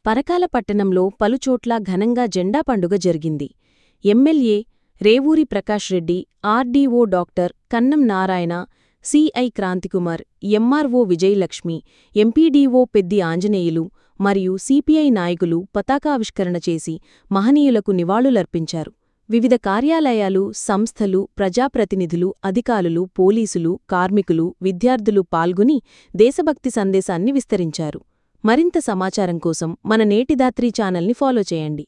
పరకాల పట్టణంలో పలుచోట్ల ఘనంగా జెండా పండుగ జరిగింది MLA Revuri Prakash Reddy RDO doctor Kannam Narayana CI Kranti Kumar MRO Vijayalakshmi MPDO Peddi Anjaneyulu మరియు సిపిఐ నాయకులు పతాకావిష్కరణ చేసి మహనీయులకు నివాళులర్పించారు వివిధ కార్యాలయాలు సంస్థలు ప్రజాప్రతినిధులు అధికారులు పోలీసులు కార్మికులు విద్యార్థులు పాల్గొని దేశభక్తి సందేశాన్ని విస్తరించారు మరింత సమాచారం కోసం మన నేటిదాత్రి ఛానల్ని ఫాలో చేయండి